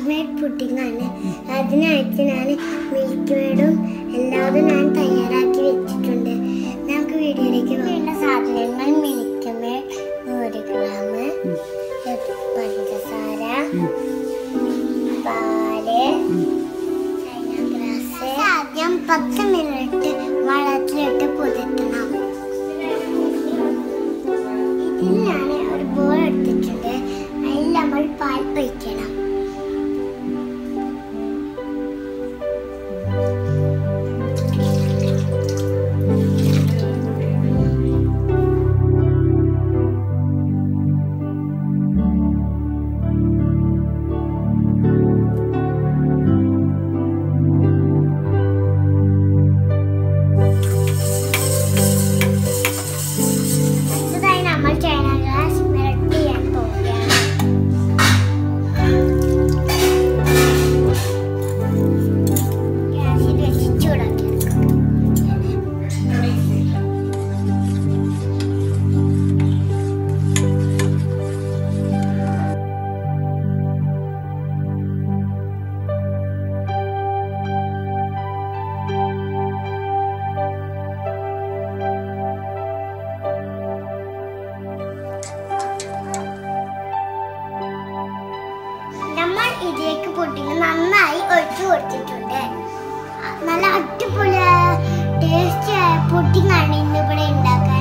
Made pudding ആണ് അതിനായിട്ട് ഞാൻ മിൽക്ക് മെയ്ഡും എല്ലാതും ഞാൻ തയ്യാറാക്കി വെച്ചിട്ടുണ്ട് നമുക്ക് വീഡിയോയിലേക്ക് വേണ്ട സാധനങ്ങൾ മിൽക്ക് മെയ്ഡ് നൂറ് ഗ്രാം പഞ്ചസാര പാല് ചൈന ഗ്രാസ് ആദ്യം പത്ത് മിനിറ്റ് വെള്ളത്തിലിട്ട് കുതിർത്തണം ഇതിൽ ഞാൻ ഒരു ബോൾ എടുത്തിട്ടുണ്ട് അതിൽ നമ്മൾ പാൽ ഒഴിക്കണം അടുത്തതായി നമ്മൾ ചൈന ഗ്ലാസ് മെൽറ്റ് ചെയ്യാൻ പോവുകയാണ് ഗ്യാസിൽ വെച്ച് ചൂടാക്കി എടുക്കാം. നമ്മൾ ഇതിലേക്ക് പുഡിങ് നന്നായി ഒഴിച്ചു കൊടുത്തിട്ടുണ്ട് നല്ല അടിപൊളി ടേസ്റ്റ് പുഡിംഗ് ആണ് ഇന്ന് ഇവിടെ ഉണ്ടാക്കാൻ